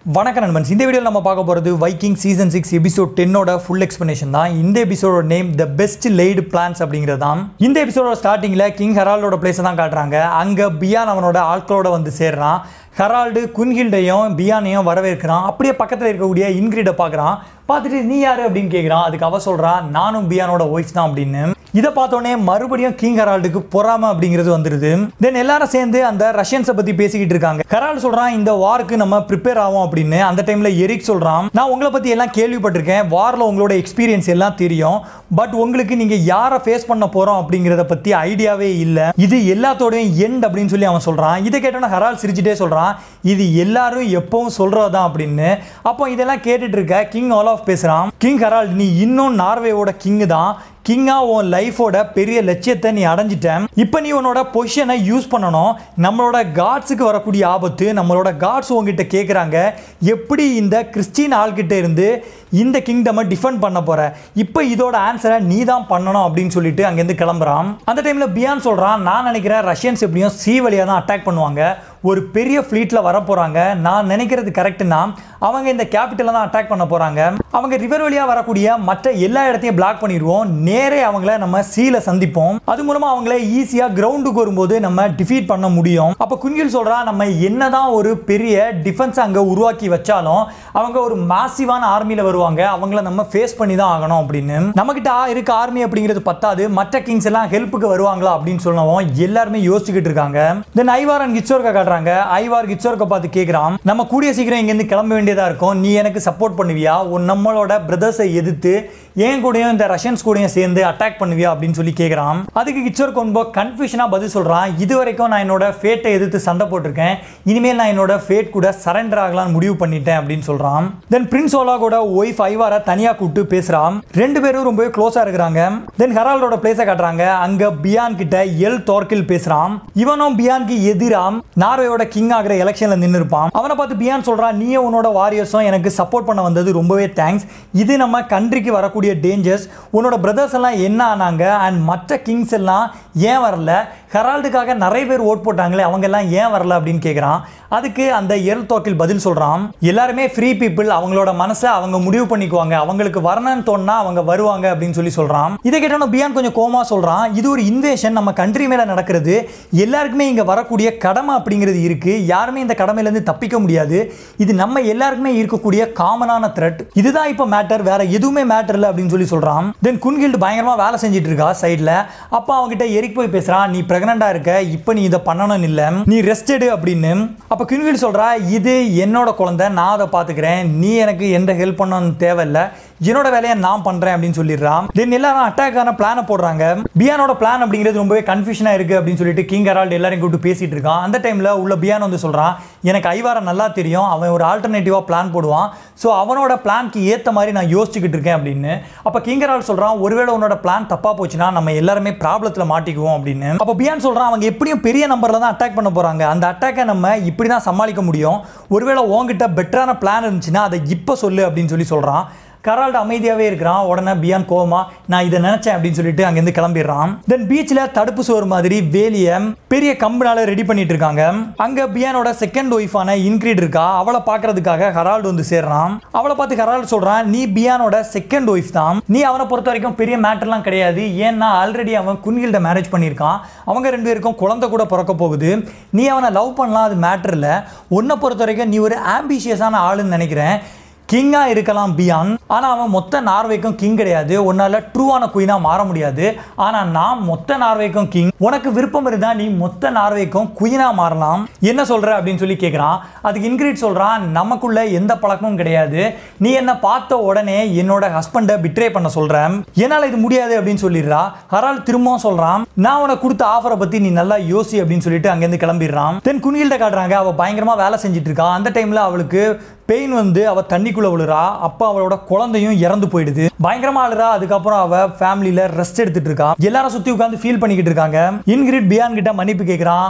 வணக்கம் நண்பன்ஸ் இந்த வீடியோவில் நம்ம பார்க்க போகிறது வைக்கிங் சீசன் சிக்ஸ் எபிசோட் டென்னோட ஃபுல் எக்ஸ்பிளனேஷன் தான் இந்த எபிசோட name the best laid plans அப்படிங்கிறது தான் இந்த எபிசோட ஸ்டார்டிங்கில் கிங் ஹெரால்டோட பிளேஸை தான் காட்டுறாங்க அங்கே பியான் அவனோட ஆட்களோட வந்து சேர்றான் ஹெரால்டு குன்ஹில்டையும் பியானையும் வரவேற்கிறான் அப்படியே பக்கத்தில் இருக்கக்கூடிய இன்கிரிடை பார்க்குறான் பார்த்துட்டு நீ யாரு அப்படின்னு கேட்குறான் அதுக்கு அவ சொல்கிறான் நானும் பியானோட ஒய்ஃப் தான் அப்படின்னு இதை பார்த்தோன்னே மறுபடியும் கிங் ஹெரால்டுக்கு பொறாம அப்படிங்கிறது வந்துருது தென் எல்லாரும் சேர்ந்து அந்த ரஷ்யன்ஸை பற்றி பேசிக்கிட்டு இருக்காங்க ஹெரால்டு சொல்கிறான் இந்த வாருக்கு நம்ம ப்ரிப்பேர் ஆகும் அப்படின்னு அந்த டைமில் எரிக் சொல்கிறான் நான் உங்களை பற்றி எல்லாம் கேள்விப்பட்டிருக்கேன் வாரில் உங்களோட எக்ஸ்பீரியன்ஸ் எல்லாம் தெரியும் பட் உங்களுக்கு நீங்கள் யாரை ஃபேஸ் பண்ண போகிறோம் அப்படிங்கிறத பற்றி ஐடியாவே இல்லை இது எல்லாத்தோடையும் எண்ட் அப்படின்னு சொல்லி அவன் சொல்கிறான் இதை கேட்டோன்னா ஹெரால் சிரிச்சுட்டே சொல்கிறான் இது எல்லாரும் எப்பவும் சொல்கிறதான் அப்படின்னு அப்போ இதெல்லாம் கேட்டுட்டு இருக்க கிங் ஆல் ஆஃப் பேசுகிறான் கிங் ஹெரால்ட் நீ இன்னும் நார்வேவோட கிங் தான் கிங்கா உன் லைஃபோட பெரிய லட்சியத்தை நீ அடைஞ்சிட்ட இப்போ நீ உன்னோட பொசிஷனை யூஸ் பண்ணணும் நம்மளோட காட்ஸுக்கு வரக்கூடிய ஆபத்து நம்மளோட காட்ஸ் உங்ககிட்ட கேட்குறாங்க எப்படி இந்த கிறிஸ்டின் ஆள்கிட்ட இருந்து இந்த கிங்டமை டிஃபெண்ட் பண்ண போற இப்போ இதோட ஆன்சரை நீ தான் பண்ணணும் அப்படின்னு சொல்லிட்டு அங்கேருந்து கிளம்புறான் அந்த டைமில் பியான் சொல்கிறான் நான் நினைக்கிறேன் ரஷ்யன்ஸ் எப்படியும் சி வழியாக தான் அட்டாக் பண்ணுவாங்க ஒரு பெரிய ஃப்ளீட்டில் வர போகிறாங்க நான் நினைக்கிறது கரெக்டுனா அவங்க இந்த கேபிட்டலில் தான் அட்டாக் பண்ண போகிறாங்க அவங்க ரிவர் வழியாக வரக்கூடிய மற்ற எல்லா இடத்தையும் பிளாக் பண்ணிடுவோம் நேரே அவங்கள நம்ம சீல சந்திப்போம் அது மூலமாக அவங்கள ஈஸியாக கிரவுண்டுக்கு வரும்போது நம்ம டிஃபீட் பண்ண முடியும் அப்போ குங்கில் சொல்கிறா நம்ம என்னதான் ஒரு பெரிய டிஃபென்ஸ் அங்கே உருவாக்கி வச்சாலும் அவங்க ஒரு மாசிவான ஆர்மியில் வருவாங்க அவங்கள நம்ம ஃபேஸ் பண்ணி தான் ஆகணும் அப்படின்னு நம்மகிட்ட இருக்க ஆர்மி அப்படிங்கிறது பத்தாது மற்ற கிங்ஸ் எல்லாம் ஹெல்ப்புக்கு வருவாங்களா அப்படின்னு சொல்லவும் எல்லாருமே யோசிச்சுக்கிட்டு இருக்காங்க தென் ஐவார் அண்ட் கிச்சோர்க்க காட்டுறாங்க ஐவார் கிச்சோர்க்க பார்த்து கேட்குறான் நம்ம கூடிய சீக்கிரம் இங்கேருந்து கிளம்ப வேண்டியதாக இருக்கும் நீ எனக்கு சப்போர்ட் பண்ணுவியா உன் நம்மளோட பிரதர்ஸை எதிர்த்து என் கூடயும் இந்த ரஷ்யன்ஸ் கூடயும் சேர்ந்து அட்டாக் பண்ணுவியா அப்படின்னு சொல்லி கேட்குறான் அதுக்கு கிச்சோர் கொன்போ கன்ஃபியூஷனாக பதில் சொல்கிறான் இது வரைக்கும் நான் என்னோட ஃபேட்டை எதிர்த்து சண்டை போட்டிருக்கேன் இனிமேல் நான் என்னோட ஃபேட் கூட சரண்டர் ஆகலாம்னு முடிவு பண்ணிட்டேன் அப்படின்னு சொல்கிறான் தென் பிரின்ஸ் ஓலாகோட ஒய்ஃப் ஐவாரை தனியாக கூப்பிட்டு பேசுகிறான் ரெண்டு பேரும் ரொம்பவே க்ளோஸாக இருக்கிறாங்க தென் ஹெரால்டோட பிளேஸை காட்டுறாங்க அங்கே பியான் கிட்ட எல் தோர்க்கில் பேசுகிறான் இவனும் பியான்க்கு எதிராக நார்வேயோட கிங் ஆகிற எலெக்ஷனில் நின்று இருப்பான் அவனை பார்த்து பியான் சொல்கிறான் நீயே உன்னோட வாரியர்ஸும் எனக்கு சப்போர்ட் பண்ண வந்தது ரொம்பவே தேங்க்ஸ் இது நம்ம கண்ட்ரிக்கு வரக்கூடிய டேஞ்சர்ஸ் உன்னோட பிரதர்ஸ் எல்லாம் என்ன ஆனாங்க அண்ட் மற்ற கிங்ஸ் எல்லாம் ஏன் வரல ஹெரால்டுக்காக நிறைய பேர் ஓட் போட்டாங்களே அவங்க எல்லாம் ஏன் வரல அப்படின்னு கேட்குறான் அதுக்கு அந்த எல் தோக்கில் பதில் சொல்கிறான் எல்லாருமே ஃப்ரீ பீப்புள் அவங்களோட மனசை அவங்க முடிவு பண்ணிக்குவாங்க அவங்களுக்கு வரணும்னு தோணுனா அவங்க வருவாங்க அப்படின்னு சொல்லி சொல்கிறான் இதை கேட்டோன்னா பியான் கொஞ்சம் கோமா சொல்கிறான் இது ஒரு இன்வேஷன் நம்ம கண்ட்ரி மேலே நடக்கிறது எல்லாருக்குமே இங்கே வரக்கூடிய கடமை அப்படிங்கிறது இருக்குது யாருமே இந்த கடமையிலேருந்து தப்பிக்க முடியாது இது நம்ம எல்லாருக்குமே இருக்கக்கூடிய காமனான த்ரெட் இதுதான் இப்போ மேட்டர் வேற எதுவுமே மேட்டர் இல்லை அப்படின்னு சொல்லி சொல்கிறான் தென் குன்கில்டு பயங்கரமாக வேலை செஞ்சுட்டு இருக்கா சைடில் அப்போ அவங்ககிட்ட எரிக் போய் பேசுகிறான் நீ ப்ரெக்னெண்ட்டாக இருக்க இப்போ நீ இதை பண்ணணும்னு இல்லை நீ ரெஸ்ட் எடு அப்படின்னு அப்போ குன்கில் சொல்கிறா இது என்னோட குழந்தை நான் அதை பார்த்துக்கிறேன் நீ எனக்கு எந்த ஹெல்ப் பண்ணணும்னு தேவையில்லை என்னோட வேலையை நான் பண்ணுறேன் அப்படின்னு சொல்லிடுறான் தென் எல்லாரும் அட்டாக்கான பிளானை போடுறாங்க பியானோட பிளான் அப்படிங்கிறது ரொம்பவே கன்ஃபியூஷனாக இருக்குது அப்படின்னு சொல்லிட்டு கிங் ஹெரால்டு எல்லாரையும் கூப்பிட்டு பேசிட்டு இருக்கான் அந்த டைமில் உள்ள பியான் வந்து சொல்கிறான் எனக்கு ஐவாரை நல்லா தெரியும் அவன் ஒரு ஆல்டர்னேட்டிவாக பிளான் போடுவான் ஸோ அவனோட பிளான்க்கு ஏற்ற மாதிரி நான் யோசிச்சுக்கிட்டு இருக்கேன் அப்படின்னு அப்போ கிங் ஹெரால்டு சொல்கிறான் ஒருவேளை உன்னோட பிளான் தப்பாக போச்சுன்னா நம்ம எல்லாருமே ப்ராப்ளத்தில் மாட்டிக்குவோம் அப்படின்னு அப்போ பியான் சொல்கிறான் அவங்க எப்படியும் பெரிய நம்பரில் தான் அட்டாக் பண்ண போகிறாங்க அந்த அட்டாக்கை நம்ம இப்படி தான் சமாளிக்க முடியும் ஒருவேளை உங்ககிட்ட பெட்டரான பிளான் இருந்துச்சுன்னா அதை இப்போ சொல்லு அப்படின்னு சொல்லி சொல்கிறான் கரால்டு அமைதியாகவே இருக்கிறான் உடனே பியான் கோவமா நான் இதை நினச்சேன் அப்படின்னு சொல்லிட்டு அங்கேருந்து கிளம்பிடுறான் தென் பீச்சில் தடுப்பு சோறு மாதிரி வேலியை பெரிய கம்புனால ரெடி பண்ணிட்டு இருக்காங்க அங்கே பியானோட செகண்ட் ஒய்ஃபான இன்க்ரீட் இருக்கா அவளை பார்க்கறதுக்காக ஹரால்டு வந்து சேர்றான் அவளை பார்த்து ஹரால்டு சொல்கிறான் நீ பியானோட செகண்ட் ஒய்ஃப் தான் நீ அவனை பொறுத்த வரைக்கும் பெரிய மேட்டர்லாம் கிடையாது ஏன்னா ஆல்ரெடி அவன் குன்கில்ட மேரேஜ் பண்ணியிருக்கான் அவங்க ரெண்டு பேருக்கும் குழந்தை கூட பிறக்க போகுது நீ அவனை லவ் பண்ணலாம் அது மேட்டர் இல்லை உன்னை பொறுத்த வரைக்கும் நீ ஒரு ஆம்பிஷியஸான ஆளுன்னு நினைக்கிறேன் கிங்காக இருக்கலாம் பியான் ஆனால் அவன் மொத்த நார்வேக்கும் கிங் கிடையாது உன்னால் ட்ரூவான குயினாக மாற முடியாது ஆனால் நான் மொத்த நார்வேக்கும் கிங் உனக்கு விருப்பம் இருந்தால் நீ மொத்த நார்வேக்கும் குயினாக மாறலாம் என்ன சொல்கிற அப்படின்னு சொல்லி கேட்குறான் அதுக்கு இன்க்ரீட் சொல்கிறான் நமக்குள்ள எந்த பழக்கமும் கிடையாது நீ என்னை பார்த்த உடனே என்னோட ஹஸ்பண்டை பிட்ரே பண்ண சொல்கிறேன் என்னால் இது முடியாது அப்படின்னு சொல்லிடுறா ஹரால் திரும்பவும் சொல்கிறான் நான் உனக்கு கொடுத்த ஆஃபரை பற்றி நீ நல்லா யோசி அப்படின்னு சொல்லிட்டு அங்கேருந்து கிளம்பிடுறான் தென் குனிகில்ட காட்டுறாங்க அவள் பயங்கரமாக வேலை செஞ்சுட்டு இருக்கா அந்த டைமில் அவளுக்கு பெயின் வந்து அவ தண்ணிக்குள்ள விழுறா அப்போ அவளோட குழந்தையும் இறந்து போயிடுது பயங்கரமா அழுறா அதுக்கப்புறம் அவ ஃபேமிலியில ரெஸ்ட் எடுத்துட்டு இருக்கா எல்லாரும் சுத்தி உட்காந்து ஃபீல் பண்ணிக்கிட்டு இருக்காங்க இன்கிரிட் பியான் கிட்ட மன்னிப்பு கேட்கறான்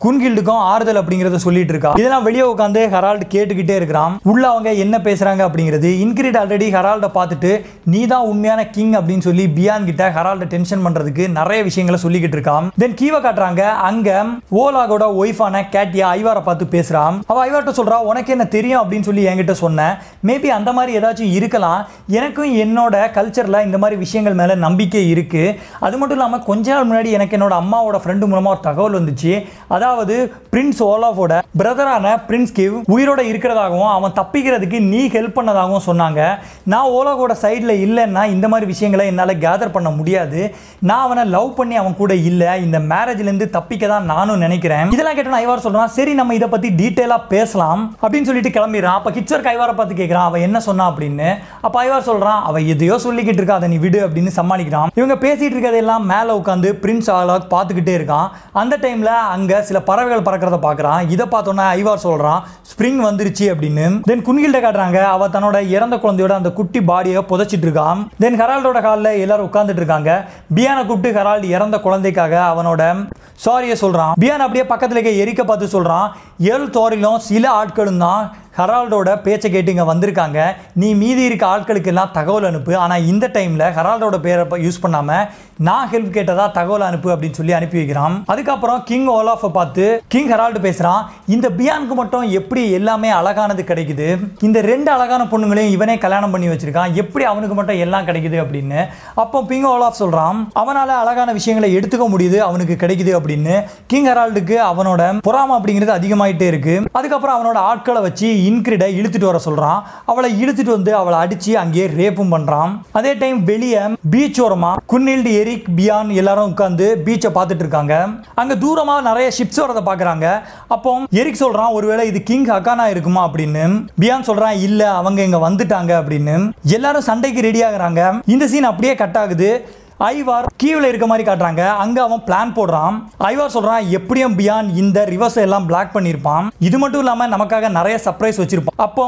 குன்கில்டுக்கும் ஆறுதல் அப்படிங்கறத சொல்லிட்டு இருக்கா இதெல்லாம் வெளியே உட்காந்து ஹெரால்டு கேட்டுக்கிட்டே இருக்கிறான் உள்ள அவங்க என்ன பேசுறாங்க அப்படிங்கிறது இன்கிரிட் ஆல்ரெடி ஹெரால்ட பார்த்துட்டு நீ தான் உண்மையான கிங் அப்படின்னு சொல்லி பியான் கிட்ட ஹெரால்ட டென்ஷன் பண்றதுக்கு நிறைய விஷயங்களை சொல்லிக்கிட்டு இருக்கான் தென் கீவை காட்டுறாங்க அங்க ஓலாகோட ஒய்ஃபான கேட்டியா ஐவாரை பார்த்து பேசுறான் அவ ஐவார்ட்ட சொல்றா உனக்கு என்ன தெரியும் அப்படின்னு சொல்லி என்கிட்ட சொன்னேன் மேபி அந்த மாதிரி ஏதாச்சும் இருக்கலாம் எனக்கும் என்னோட கல்ச்சர்ல இந்த மாதிரி விஷயங்கள் மேல நம்பிக்கை இருக்கு அது மட்டும் இல்லாமல் கொஞ்ச நாள் முன்னாடி எனக்கு என்னோட அம்மாவோட ஃப்ரெண்டு மூலமாக ஒரு தகவல் வந்துச்சு அதாவது பிரின்ஸ் ஓலாஃபோட பிரதரான பிரின்ஸ் கிவ் உயிரோட இருக்கிறதாகவும் அவன் தப்பிக்கிறதுக்கு நீ ஹெல்ப் பண்ணதாகவும் சொன்னாங்க நான் ஓலாகோட சைடில் இல்லைன்னா இந்த மாதிரி விஷயங்களை என்னால் கேதர் பண்ண முடியாது நான் அவனை லவ் பண்ணி அவன் கூட இல்லை இந்த மேரேஜ்லேருந்து தப்பிக்க தான் நானும் நினைக்கிறேன் இதெல்லாம் கேட்டு நான் ஐவார் சொல்கிறான் சரி நம்ம இதை பற்றி டீட்டெயிலாக பேசலாம் அப்படின்னு சொல்லிட்டு கிளம்பிடுறான் அப்போ கிச்சர் ஐவாரை பார்த்து கேட்குறான் அவன் என்ன சொன்னான் அப்படின்னு அப்போ ஐவார் சொல்கிறான் அவன் எதையோ சொல்லிக்கிட்டு இருக்கா அதை நீ விடு அப்படின்னு சமாளிக்கிறான் இவங்க பேசிட்டு இருக்கிறதெல்லாம் மேலே உட்காந்து பிரின்ஸ் ஆலாக் பார்த்துக்கிட்டே இருக்கான் அந்த டைமில் அங்கே சில பறவைகள் பறக்கிறத பார்க்குறான் இதை பார்த்தோன்னே ஐவார் சொல்கிறான் ஸ்ப்ரிங் வந்துருச்சு அப்படின்னு தென் குன்கில்ட காட்டுறாங்க அவ தன்னோட இறந்த குழந்தையோட அந்த குட்டி பாடியை புதைச்சிட்டு இருக்கான் தென் ஹெரால்டோட காலில் எல்லாரும் உட்காந்துட்டு இருக்காங்க பியானை கூப்பிட்டு ஹெரால்டு இறந்த குழந்தைக்காக அவனோட சாரியை சொல்கிறான் பியான் அப்படியே பக்கத்தில் இருக்க எரிக்க பார்த்து சொல்கிறான் ஏழு தோரிலும் சில ஆட்களும் தான் ஹெரால்டோட பேச்சை கேட்டு இங்கே வந்திருக்காங்க நீ மீதி இருக்க ஆட்களுக்கு எல்லாம் தகவல் அனுப்பு ஆனால் இந்த டைமில் ஹெரால்டோட பேரை யூஸ் பண்ணாமல் நான் ஹெல்ப் கேட்டதா தகவல் அனுப்பு அப்படின்னு சொல்லி அனுப்பி வைக்கிறான் அதுக்கப்புறம் கிங் ஓலாஃபை பார்த்து கிங் ஹெரால்டு பேசுகிறான் இந்த பியானுக்கு மட்டும் எப்படி எல்லாமே அழகானது கிடைக்குது இந்த ரெண்டு அழகான பொண்ணுங்களையும் இவனே கல்யாணம் பண்ணி வச்சிருக்கான் எப்படி அவனுக்கு மட்டும் எல்லாம் கிடைக்குது அப்படின்னு அப்போ கிங் ஓலாஃப் சொல்கிறான் அவனால் அழகான விஷயங்களை எடுத்துக்க முடியுது அவனுக்கு கிடைக்குது அப்படின்னு கிங் ஹெரால்டுக்கு அவனோட பொறாமை அப்படிங்கிறது அதிகமாயிட்டே இருக்கு அதுக்கப்புறம் அவனோட ஆட்களை வச்சு இன்கிரிடை இழுத்துட்டு வர சொல்றான் அவளை இழுத்துட்டு வந்து அவளை அடிச்சு அங்கேயே ரேப்பும் பண்றான் அதே டைம் வெளியே பீச் ஓரமா குன்னில்டு எரிக் பியான் எல்லாரும் உட்காந்து பீச்சை பார்த்துட்டு இருக்காங்க அங்க தூரமா நிறைய ஷிப்ஸ் வரதை பாக்குறாங்க அப்போ எரிக் சொல்றான் ஒருவேளை இது கிங் ஹக்கானா இருக்குமா அப்படின்னு பியான் சொல்றான் இல்ல அவங்க இங்க வந்துட்டாங்க அப்படின்னு எல்லாரும் சண்டைக்கு ரெடி ஆகுறாங்க இந்த சீன் அப்படியே கட் ஆகுது ஐவார் கீவில் இருக்க மாதிரி காட்டுறாங்க அங்க அவன் பிளான் போடுறான் ஐவார் சொல்றான் எப்படியும் பியான் இந்த ரிவர்ஸ் எல்லாம் பிளாக் பண்ணியிருப்பான் இது மட்டும் இல்லாம நமக்காக நிறைய சர்ப்ரைஸ் வச்சிருப்பான் அப்போ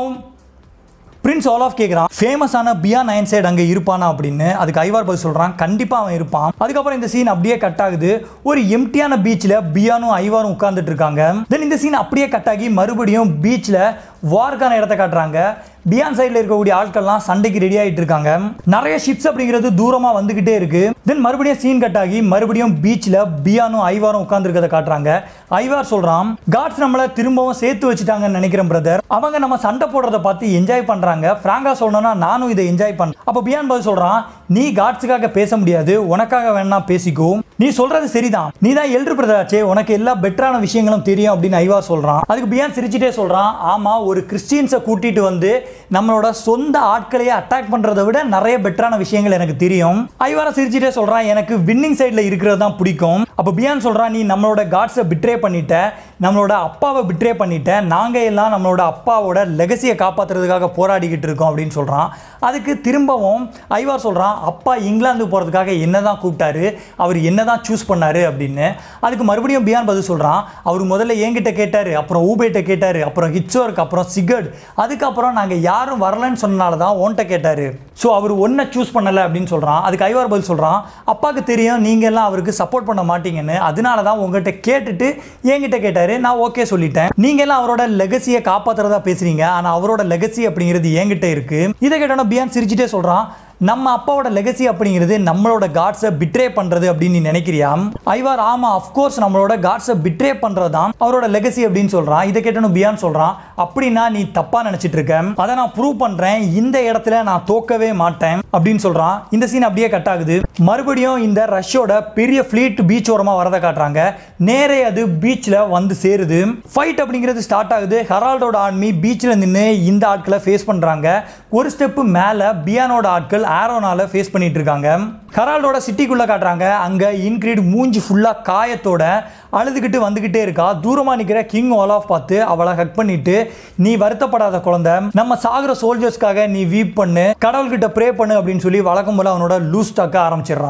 பிரின்ஸ் ஆல் கேட்குறான் ஃபேமஸான பியா நயன் சைடு அங்கே இருப்பானா அப்படின்னு அதுக்கு ஐவார் பதில் சொல்கிறான் கண்டிப்பாக அவன் இருப்பான் அதுக்கப்புறம் இந்த சீன் அப்படியே கட் ஆகுது ஒரு எம்டியான பீச்சில் பியானும் ஐவாரும் உட்கார்ந்துட்டு இருக்காங்க தென் இந்த சீன் அப்படியே கட் ஆகி மறுபடியும் பீச்சில் வார்க்கான இடத்த காட்டுறாங்க பியான் சைடில் இருக்கக்கூடிய ஆட்கள்லாம் சண்டைக்கு ரெடி ஆகிட்டு இருக்காங்க நிறைய ஷிப்ஸ் அப்படிங்கிறது தூரமாக வந்துகிட்டே இருக்கு தென் மறுபடியும் சீன் கட் ஆகி மறுபடியும் பீச்சில் பியானும் ஐவாரும் உட்காந்துருக்கத காட்டுறாங்க ஐவார் சொல்றான் காட்ஸ் நம்மளை திரும்பவும் சேர்த்து வச்சுட்டாங்கன்னு நினைக்கிறேன் பிரதர் அவங்க நம்ம சண்டை போடுறத பார்த்து என்ஜாய் பண்றாங்க ஃப்ராங்கா சொல்லணும்னா நானும் இதை என்ஜாய் பண்ண அப்போ பியான் பதில் சொல்றான் நீ காட்ஸுக்காக பேச முடியாது உனக்காக வேணா பேசிக்கோ நீ சொல்றது சரிதான் நீ தான் எல்டர் பிரதர் ஆச்சே உனக்கு எல்லா பெட்டரான விஷயங்களும் தெரியும் அப்படின்னு ஐவார் சொல்றான் அதுக்கு பியான் சிரிச்சிட்டே சொல்றான் ஆமா ஒரு கிறிஸ்டியன்ஸை கூட்டிட்டு வந்து நம்மளோட சொந்த ஆட்களையே அட்டாக் பண்றதை விட நிறைய பெட்டரான விஷயங்கள் எனக்கு தெரியும் ஐவார சிரிச்சிட்டே சொல்றான் எனக்கு வின்னிங் சைடில் இருக்கிறது தான் பிடிக்கும் அப்போ பியான் சொல்றான் நீ நம்மளோட காட்ஸை பிட்ரே பண்ணிட்ட நம்மளோட அப்பாவை பிட்ரே பண்ணிட்ட நாங்க எல்லாம் நம்மளோட அப்பாவோட லெகசியை காப்பாத்துறதுக்காக போராடிக்கிட்டு இருக்கோம் அப்படின்னு சொல்றான் அதுக்கு திரும்பவும் ஐவார் சொல்றான் அப்பா இங்கிலாந்து போறதுக்காக என்னதான் கூப்பிட்டாரு அவர் என்னதான் சூஸ் பண்ணாரு அப்படின்னு அதுக்கு மறுபடியும் பியான் பதில் சொல்றான் அவர் முதல்ல என்கிட்ட கேட்டாரு அப்புறம் ஊபேட்ட கேட்டாரு அப்புறம் ஹிட்சோருக்கு அப்புறம் சிகர்ட் அதுக்கப்புறம் நாங்கள் யாரும் வரலன்னு சொன்னனால தான் ஓன்ட்ட கேட்டாரு ஸோ அவர் ஒன்றை சூஸ் பண்ணலை அப்படின்னு சொல்கிறான் அதுக்கு ஐவார் பதில் சொல்கிறான் அப்பாவுக்கு தெரியும் நீங்கள் எல்லாம் அவருக்கு சப்போர்ட் பண்ண மாட்டீங்கன்னு அதனால தான் உங்கள்கிட்ட கேட்டுட்டு என்கிட்ட கேட்டாரு நான் ஓகே சொல்லிட்டேன் நீங்கள் எல்லாம் அவரோட லெகசியை காப்பாற்றுறதா பேசுறீங்க ஆனால் அவரோட லெகசி அப்படிங்கிறது என்கிட்ட இருக்கு இதை கேட்டோன்னா பியான் சிரிச்சிட்டே சொல்கிறான் நம்ம அப்பாவோட லெகசி அப்படிங்கிறது நம்மளோட காட்ஸை பிட்ரே பண்றது அப்படின்னு நீ நினைக்கிறியா ஐவார் ஆமா அஃப்கோர்ஸ் நம்மளோட காட்ஸை பிட்ரே பண்றது தான் அவரோட லெகசி அப்படின்னு சொல்றான் இதை கேட்டனும் பியான் சொல்றான் அப்படின்னா நீ தப்பா நினைச்சிட்டு இருக்க அதை நான் ப்ரூவ் பண்றேன் இந்த இடத்துல நான் தோக்கவே மாட்டேன் அப்படின்னு சொல்றான் இந்த சீன் அப்படியே கட் ஆகுது மறுபடியும் இந்த ரஷ்யோட பெரிய ஃபிளீட் பீச் ஓரமா வரதை காட்டுறாங்க நேரே அது பீச்ல வந்து சேருது ஃபைட் அப்படிங்கிறது ஸ்டார்ட் ஆகுது ஹெரால்டோட ஆர்மி பீச்சில் நின்று இந்த ஆட்களை ஃபேஸ் பண்றாங்க ஒரு ஸ்டெப்பு மேலே பியானோட ஆட்கள் ஆரோனால ஃபேஸ் பண்ணிட்டு இருக்காங்க ஹெரால்டோட சிட்டிக்குள்ள காட்டுறாங்க அங்க இன்கிரீட் மூஞ்சி ஃபுல்லா காயத்தோட அழுதுகிட்டு வந்துகிட்டே இருக்கா தூரமா நிக்கிற கிங் ஆலாஃப் பார்த்து அவளை ஹக் பண்ணிட்டு நீ வருத்தப்படாத குழந்தை நம்ம சாகுற சோல்ஜர்ஸ்க்காக நீ வீப் பண்ணு கடவுள்கிட்ட ப்ரே பண்ணு அப்படின்னு சொல்லி வழக்கம் போல அவனோட லூஸ் டாக்க ஆரம்பிச்சிடுறான்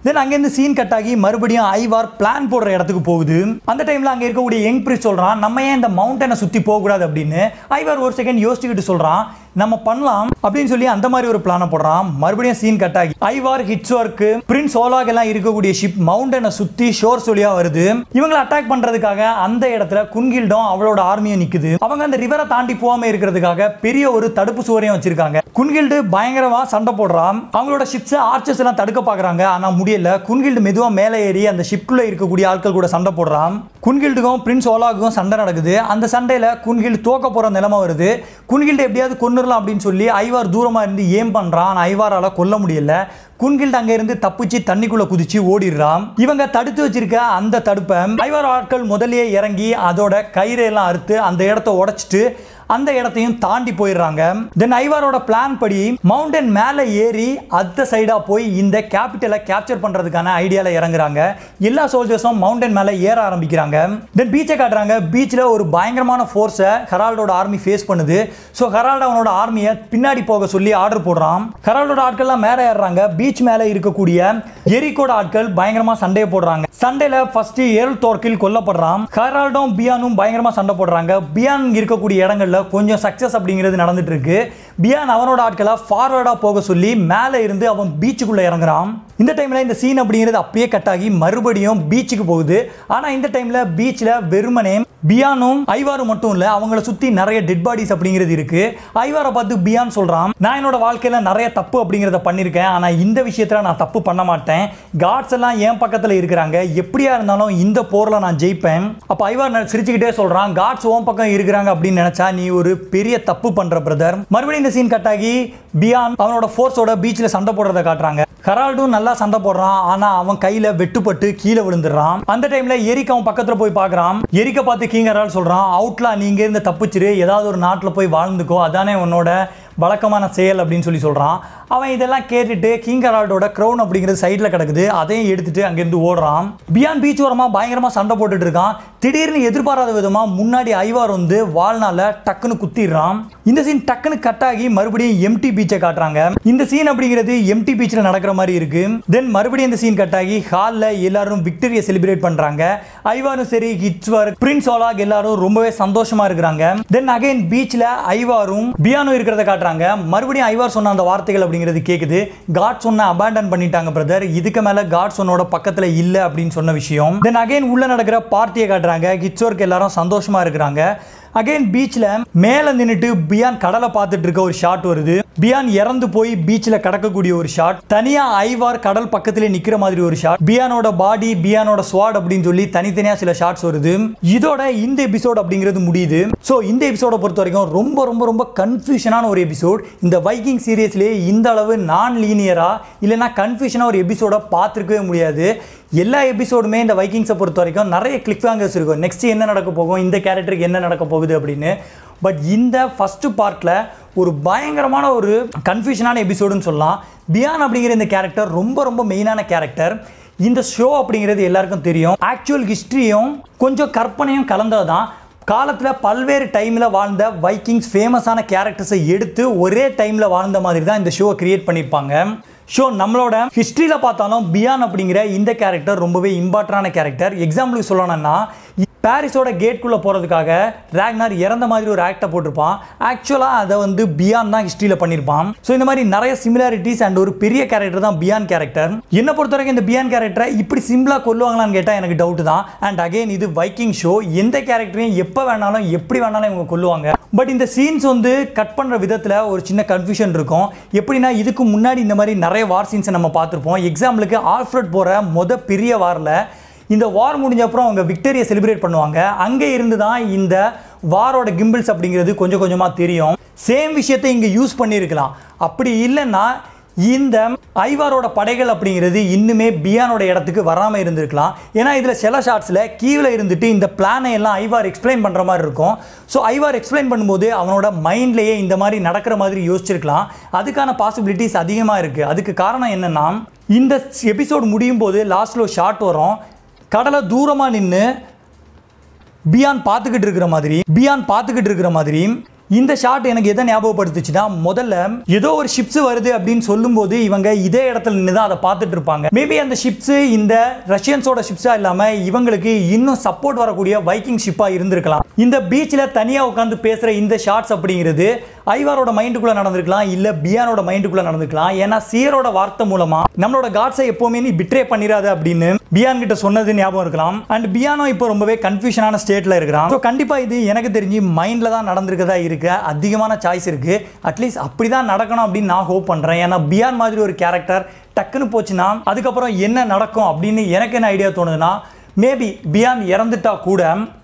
தென் அங்கேருந்து சீன் கட் ஆகி மறுபடியும் ஐவார் பிளான் போடுற இடத்துக்கு போகுது அந்த டைமில் அங்கே இருக்கக்கூடிய யங் பிரிஸ் சொல்கிறான் நம்ம ஏன் இந்த மவுண்டனை சுற்றி போகக்கூடாது அப்படின்னு ஐவார் ஒரு செகண்ட் யோசிச்சுக்கிட்டு சொல்கிறான் நம்ம பண்ணலாம் அப்படின்னு சொல்லி அந்த மாதிரி ஒரு பிளானை போடுறான் மறுபடியும் சீன் கட் ஆகி Ivar Hvitserk prince Olaf எல்லாம் இருக்கக்கூடிய ஷிப் மவுண்டனை சுற்றி ஷோர் சொல்லியா வருது இவங்களை அட்டாக் பண்றதுக்காக அந்த இடத்துல குன்கில்டும் அவளோட ஆர்மியும் நிக்குது அவங்க அந்த ரிவரை தாண்டி போகாம இருக்கிறதுக்காக பெரிய ஒரு தடுப்பு சுவரையும் வச்சிருக்காங்க குன்கில்டு பயங்கரமா சண்டை போடுறான் அவங்களோட ஷிப்ஸ் ஆர்ச்சர்ஸ் எல்லாம் தடுக்க பாக்குறாங்க ஆனா முடியல குன்கில்டு மெதுவா மேலே ஏறி அந்த ஷிப்குள்ள இருக்கக்கூடிய ஆட்கள் கூட சண்டை போடுறான் குன்கில்டுக்கும் பிரின்ஸ் ஓலாவுக்கும் சண்டை நடக்குது அந்த சண்டையில குன்கில்டு தோக்க போற நிலைமை வருது குன்கில்டு எப்படியாவது கொன்னுடலாம் அப்படின்னு சொல்லி ஐவார் தூரமா இருந்து ஏம் பண்றான் ஆனா ஐவாரால கொல்ல முடியல குன்கில்ட் அங்க இருந்து தப்பிச்சு தண்ணிக்குள்ள குதிச்சு ஓடிடுறான் இவங்க தடுத்து வச்சிருக்க அந்த தடுப்பை ஐவர் ஆட்கள் முதல்லயே இறங்கி அதோட கயிறு எல்லாம் அறுத்து அந்த இடத்த உடைச்சிட்டு அந்த இடத்தையும் தாண்டி போயிடுறாங்க தென் ஐவாரோட பிளான் படி மவுண்டன் மேலே ஏறி அந்த சைடாக போய் இந்த கேபிட்டலை கேப்சர் பண்ணுறதுக்கான ஐடியாவில் இறங்குறாங்க எல்லா சோல்ஜர்ஸும் மவுண்டன் மேலே ஏற ஆரம்பிக்கிறாங்க தென் பீச்சை காட்டுறாங்க பீச்சில் ஒரு பயங்கரமான ஃபோர்ஸை ஹெரால்டோட ஆர்மி ஃபேஸ் பண்ணுது ஸோ ஹெரால்ட் அவனோட ஆர்மியை பின்னாடி போக சொல்லி ஆர்டர் போடுறான் ஹெரால்டோட ஆட்கள்லாம் மேலே ஏறுறாங்க பீச் மேலே இருக்கக்கூடிய எரிக்கோட ஆட்கள் பயங்கரமாக சண்டையை போடுறாங்க சண்டையில ஃபர்ஸ்ட் ஏர்ல் தோர்க்கில் கொல்லப்படுறான் ஹெரால்டும் பியானும் பயங்கரமா சண்டை போடுறாங்க பியான் இருக்கக்கூடிய இடங்கள்ல கொஞ்சம் சக்சஸ் அப்படிங்கிறது நடந்துட்டு இருக்கு பியான் அவனோட ஆட்களை ஃபார்வர்டா போக சொல்லி மேலே இருந்து அவன் பீச்சுக்குள்ள இறங்குறான் இந்த டைம்ல இந்த சீன் அப்படிங்கிறது அப்படியே கட் ஆகி மறுபடியும் பீச்சுக்கு போகுது ஆனா இந்த டைம்ல பீச்ல வெறுமனே பியானும் ஐவாரும் மட்டும் இல்ல அவங்கள சுத்தி நிறைய டெட் பாடிஸ் அப்படிங்கிறது இருக்கு ஐவாரை பார்த்து பியான் சொல்றான் நான் என்னோட வாழ்க்கையில நிறைய தப்பு அப்படிங்கிறத பண்ணியிருக்கேன் ஆனா இந்த விஷயத்துல நான் தப்பு பண்ண மாட்டேன் காட்ஸ் எல்லாம் என் பக்கத்துல இருக்கிறாங்க எப்படியா இருந்தாலும் இந்த போர்ல நான் ஜெயிப்பேன் அப்ப ஐவார் ந- சிரிச்சுக்கிட்டே சொல்றான் காட்ஸ் உன் பக்கம் இருக்கிறாங்க அப்படின்னு நினைச்சா நீ ஒரு பெரிய தப்பு பண்ற பிரதர் மறுபடியும் இந்த சீன் கட் ஆகி பியான் அவனோட ஃபோர்ஸோட பீச்ல சண்டை போடுறத காட்டுறாங்க ஹெரால்டும் நல்லா சண்டை போடுறான் ஆனா அவன் கையில வெட்டுப்பட்டு கீழே விழுந்துடுறான் அந்த டைம்ல எரிக் அவன் பக்கத்துல போய் பார்க்கறான் எரிக்க பார்த்து கிங் ஹெரால்ட் சொல்றான் அவுட்லா நீங்க இருந்து தப்பிச்சிரு ஏதாவது ஒரு நாட்டுல போய் வாழ்ந்துக்கோ அதானே உன்னோட வழக்கமான செயல் அப்படின்னு சொல்லி சொல்றான் அவன் இதெல்லாம் கேட்டுட்டு கிங் ஹெரால்டோட க்ரௌன் அப்படிங்கிறது சைடில் கிடக்குது அதையும் எடுத்துட்டு அங்கேருந்து ஓடுறான் பியான் பீச் ஓரமாக பயங்கரமாக சண்டை போட்டுட்டு இருக்கான் திடீர்னு எதிர்பாராத விதமாக முன்னாடி ஐவார் வந்து வாழ்நாள டக்குன்னு குத்திடுறான் இந்த சீன் டக்குன்னு கட் ஆகி மறுபடியும் எம்டி பீச்சை காட்டுறாங்க இந்த சீன் அப்படிங்கிறது எம்டி பீச்சில் நடக்கிற மாதிரி இருக்கு தென் மறுபடியும் இந்த சீன் கட் ஆகி ஹாலில் எல்லாரும் விக்டரியை செலிப்ரேட் பண்றாங்க ஐவாரும் சரி ஹிட்ஸ்வர் பிரின்ஸ் ஓலாக் எல்லாரும் ரொம்பவே சந்தோஷமா இருக்கிறாங்க தென் அகைன் பீச்சில் ஐவாரும் பியானும் இருக்கிறத காட்டுறாங்க மறுபடியும் ஐவார் சொன்ன அந்த வார்த்தைகள் அப்படிங்கிறது கேட்குது காட் சொன்ன அபேண்டன் பண்ணிட்டாங்க பிரதர் இதுக்கு மேல காட் சொன்னோட பக்கத்துல இல்ல அப்படின்னு சொன்ன விஷயம் தென் அகைன் உள்ள நடக்கிற பார்ட்டியை காட்டுறாங்க கிட்ஸ்ஒர்க் எல்லாரும் சந்தோஷமா இருக்கிறாங்க அகைன் பீச்சில் மேலே நின்னுட்டு பியான் கடலை பார்த்துட்டு இருக்க ஒரு ஷாட் வருது பியான் இறந்து போய் பீச்சில் கிடக்கக்கூடிய ஒரு ஷாட் தனியா ஐவார் கடல் பக்கத்திலே நிக்கிற மாதிரி ஒரு ஷாட் பியானோட பாடி பியானோட ஸ்வாட் அப்படின்னு சொல்லி தனித்தனியா சில ஷாட்ஸ் வருது இதோட இந்த எபிசோட் அப்படிங்கிறது முடியுது ஸோ இந்த எபிசோட பொறுத்த வரைக்கும் ரொம்ப ரொம்ப ரொம்ப கன்ஃபியூஷனான ஒரு எபிசோட் இந்த வைக்கிங் சீரியஸ்லேயே இந்த அளவு நான் லீனியரா இல்லைன்னா கன்ஃபியூஷனாக ஒரு எபிசோட பார்த்துருக்கவே முடியாது எல்லா எபிசோடுமே இந்த வைக்கிங்ஸை பொறுத்த வரைக்கும் நிறைய கிளிக் வாங்கர்ஸ் இருக்கும் நெக்ஸ்ட் என்ன நடக்க போகும் இந்த கேரக்டருக்கு என்ன நடக்க போகுது அப்படின்னு பட் இந்த ஃபஸ்ட்டு பார்ட்டில் ஒரு பயங்கரமான ஒரு கன்ஃபியூஷனான எபிசோடுன்னு சொல்லலாம் பியான் அப்படிங்கிற இந்த கேரக்டர் ரொம்ப ரொம்ப மெயினான கேரக்டர் இந்த ஷோ அப்படிங்கிறது எல்லாருக்கும் தெரியும் ஆக்சுவல் ஹிஸ்ட்ரியும் கொஞ்சம் கற்பனையும் கலந்தது தான் காலத்தில் பல்வேறு டைமில் வாழ்ந்த வைக்கிங்ஸ் ஃபேமஸான கேரக்டர்ஸை எடுத்து ஒரே டைமில் வாழ்ந்த மாதிரி தான் இந்த ஷோவை கிரியேட் பண்ணியிருப்பாங்க ஷோ நம்மளோட ஹிஸ்ட்ரியில் பார்த்தாலும் பியான் அப்படிங்கிற இந்த கேரக்டர் ரொம்பவே இம்பார்ட்டண்டான கேரக்டர் எக்ஸாம்பிளுக்கு சொல்லணும்னா பாரிஸோட கேட்குள்ளே போகிறதுக்காக ரேக்னார் இறந்த மாதிரி ஒரு ஆக்டை போட்டிருப்பான் ஆக்சுவலாக அதை வந்து பியான் தான் ஹிஸ்ட்ரியில் பண்ணியிருப்பான் ஸோ இந்த மாதிரி நிறைய சிமிலாரிட்டிஸ் அண்ட் ஒரு பெரிய கேரக்டர் தான் பியான் கேரக்டர் என்னை பொறுத்த வரைக்கும் இந்த பியான் கேரக்டரை இப்படி சிம்பிளாக கொல்லுவாங்களான்னு கேட்டால் எனக்கு டவுட் தான் அண்ட் அகைன் இது வைக்கிங் ஷோ எந்த கேரக்டரையும் எப்போ வேணாலும் எப்படி வேணாலும் இவங்க கொல்லுவாங்க பட் இந்த சீன்ஸ் வந்து கட் பண்ணுற விதத்தில் ஒரு சின்ன கன்ஃபியூஷன் இருக்கும் எப்படின்னா இதுக்கு முன்னாடி இந்த மாதிரி நிறைய வார் சீன்ஸை நம்ம பார்த்துருப்போம் எக்ஸாம்பிளுக்கு ஆல்ஃப்ரட் போகிற மொத பெரிய வாரில் இந்த வார் முடிஞ்ச அப்புறம் அவங்க விக்டரியை செலிப்ரேட் பண்ணுவாங்க அங்கே இருந்து தான் இந்த வாரோட கிம்பிள்ஸ் அப்படிங்கிறது கொஞ்சம் கொஞ்சமாக தெரியும் சேம் விஷயத்தை இங்கே யூஸ் பண்ணியிருக்கலாம் அப்படி இல்லைன்னா இந்த ஐவாரோட படைகள் அப்படிங்கிறது இன்னுமே பியானோட இடத்துக்கு வராமல் இருந்திருக்கலாம் ஏன்னா இதில் சில ஷாட்ஸில் கீழே இருந்துட்டு இந்த பிளானை எல்லாம் ஐவார் எக்ஸ்பிளைன் பண்ணுற மாதிரி இருக்கும் ஸோ ஐவார் எக்ஸ்பிளைன் பண்ணும்போது அவனோட மைண்ட்லேயே இந்த மாதிரி நடக்கிற மாதிரி யோசிச்சிருக்கலாம் அதுக்கான பாசிபிலிட்டிஸ் அதிகமாக இருக்குது அதுக்கு காரணம் என்னென்னா இந்த எபிசோட் முடியும் போது லாஸ்ட்டில் ஒரு ஷாட் வரும் கடலை தூரமாக நின்று பியான் பார்த்துக்கிட்டு இருக்கிற மாதிரி பியான் பார்த்துக்கிட்டு இருக்கிற மாதிரி இந்த ஷாட் எனக்கு எதை ஞாபகப்படுத்துச்சுன்னா முதல்ல ஏதோ ஒரு ஷிப்ஸ் வருது அப்படின்னு சொல்லும்போது இவங்க இதே இடத்துல நின்று தான் அதை பார்த்துட்டு இருப்பாங்க மேபி அந்த ஷிப்ஸ் இந்த ரஷ்யன்ஸோட ஷிப்ஸா இல்லாம இவங்களுக்கு இன்னும் சப்போர்ட் வரக்கூடிய வைக்கிங் ஷிப்பா இருந்திருக்கலாம் இந்த பீச்சில் தனியா உட்காந்து பேசுற இந்த ஷாட்ஸ் அப்படிங்கிறது ஐவாரோட மைண்டுக்குள்ள நடந்திருக்கலாம் இல்ல பியானோட மைண்டுக்குள்ள நடந்திருக்கலாம் ஏன்னா சியரோட வார்த்தை மூலமா நம்மளோட காட்ஸை எப்பவுமே நீ பிட்ரே பண்ணிடாத அப்படின்னு பியான் கிட்ட சொன்னது ஞாபகம் இருக்கலாம் அண்ட் பியானோ இப்போ ரொம்பவே கன்ஃபியூஷனான ஸ்டேட்ல இருக்கிறான் ஸோ கண்டிப்பா இது எனக்கு தெரிஞ்சு மைண்ட்ல தான் நடந்திருக்கதா இருக்கு அதிகமான சாய்ஸ் இருக்கு அட்லீஸ்ட் அப்படி தான் நடக்கணும் அப்படின்னு நான் ஹோப் பண்றேன் ஏன்னா பியான் மாதிரி ஒரு கேரக்டர் டக்குன்னு போச்சுன்னா அதுக்கப்புறம் என்ன நடக்கும் அப்படின்னு எனக்கு என்ன ஐடியா தோணுதுன்னா மேபி பியான் இறந்துட்டா கூட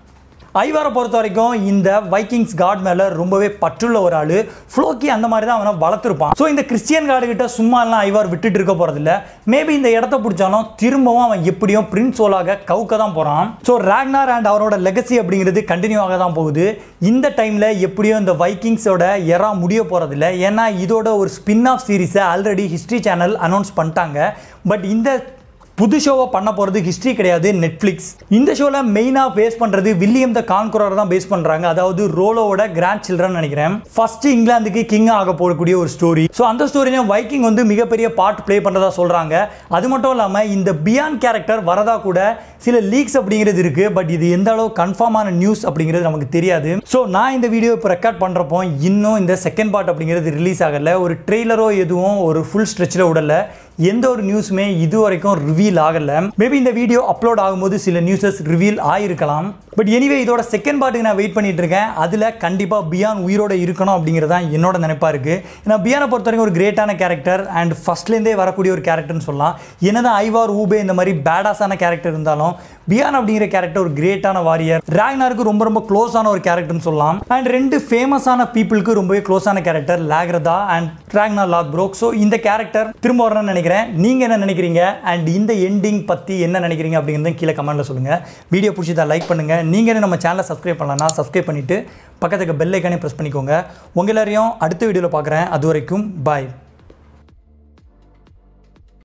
ஐவாரை பொறுத்த வரைக்கும் இந்த வைக்கிங்ஸ் காட் மேலே ரொம்பவே பற்றுள்ள ஒரு ஆள் ஃப்ளோக்கி அந்த மாதிரி தான் அவனை வளர்த்துருப்பான் ஸோ இந்த கிறிஸ்டியன் காடு கிட்ட சும்மா எல்லாம் ஐவார் விட்டுட்டு இருக்க போகிறதில்ல மேபி இந்த இடத்த பிடிச்சாலும் திரும்பவும் அவன் எப்படியும் பிரின்ஸ் சோலாக கவுக்க தான் போகிறான் ஸோ ராக்னார் அண்ட் அவரோட லெகசி அப்படிங்கிறது கண்டினியூ ஆக தான் போகுது இந்த டைமில் எப்படியும் இந்த வைக்கிங்ஸோட எரா முடிய போகிறதில்ல ஏன்னா இதோட ஒரு ஸ்பின் ஆஃப் சீரிஸை ஆல்ரெடி ஹிஸ்ட்ரி சேனல் அனௌன்ஸ் பண்ணிட்டாங்க பட் இந்த புது ஷோவை பண்ண போகிறது ஹிஸ்ட்ரி கிடையாது நெட்ஃப்ளிக்ஸ் இந்த ஷோவில் மெயினாக பேஸ் பண்ணுறது வில்லியம் த கான்குரர் தான் பேஸ் பண்ணுறாங்க அதாவது ரோலோவோட கிராண்ட் சில்ட்ரன் நினைக்கிறேன் ஃபர்ஸ்ட் இங்கிலாந்துக்கு கிங் ஆக போகக்கூடிய ஒரு ஸ்டோரி ஸோ அந்த ஸ்டோரியும் வைக்கிங் வந்து மிகப்பெரிய பார்ட் ப்ளே பண்ணுறதா சொல்கிறாங்க அது மட்டும் இல்லாமல் இந்த பியான் கேரக்டர் வரதா கூட சில லீக்ஸ் அப்படிங்கிறது இருக்குது பட் இது எந்த அளவு கன்ஃபார்மான நியூஸ் அப்படிங்கிறது நமக்கு தெரியாது ஸோ நான் இந்த வீடியோ இப்போ ரெக்கார்ட் பண்ணுறப்போ இன்னும் இந்த செகண்ட் பார்ட் அப்படிங்கிறது ரிலீஸ் ஆகலை ஒரு ட்ரெய்லரோ எதுவும் ஒரு ஃபுல் ஸ்ட்ரெச்சில் விடல எந்த ஒரு நியூஸுமே இது வரைக்கும் ரிவீல் ஆகலை மேபி இந்த வீடியோ அப்லோட் ஆகும்போது சில நியூஸஸ் ரிவீல் ஆகிருக்கலாம் பட் எனிவே இதோட செகண்ட் பார்ட்டுக்கு நான் வெயிட் பண்ணிட்டு இருக்கேன் அதில் கண்டிப்பாக பியான் உயிரோட இருக்கணும் அப்படிங்கிறது தான் என்னோட நினைப்பா இருக்குது ஏன்னா பியானை பொறுத்த வரைக்கும் ஒரு கிரேட்டான கேரக்டர் அண்ட் ஃபர்ஸ்ட்லேருந்தே வரக்கூடிய ஒரு கேரக்டர்னு சொல்லலாம் என்னதான் ஐவார் ஊபே இந்த மாதிரி பேடாஸான கேரக்டர் இருந்தாலும் பியான் அப்படிங்கிற கேரக்டர் ஒரு கிரேட்டான வாரியர் ராக்னாருக்கு ரொம்ப ரொம்ப க்ளோஸான ஒரு கேரக்டர்னு சொல்லலாம் அண்ட் ரெண்டு ஃபேமஸான பீப்புளுக்கு ரொம்பவே க்ளோஸான character Lagertha and Ragnar Lothbrok so இந்த கேரக்டர் திரும்ப வரணும்னு நினைக்கிறேன் நீங்கள் என்ன நினைக்கிறீங்க அண்ட் இந்த எண்டிங் பற்றி என்ன நினைக்கிறீங்க அப்படிங்கிறத கீழே கமெண்ட்டில் சொல்லுங்கள் வீடியோ பிடிச்சதா லைக் பண்ணுங்கள் நீங்கள் என்ன நம்ம சேனலை சப்ஸ்கிரைப் பண்ணலன்னா சப்ஸ்கிரைப் பண்ணிவிட்டு பக்கத்துக்கு பெல் ஐக்கானே ப்ரெஸ் பண்ணிக்கோங்க உங்கள் எல்லாரையும் அடுத்த வீடியோவில் பார்க்குறேன் அது வரைக்கும் பாய்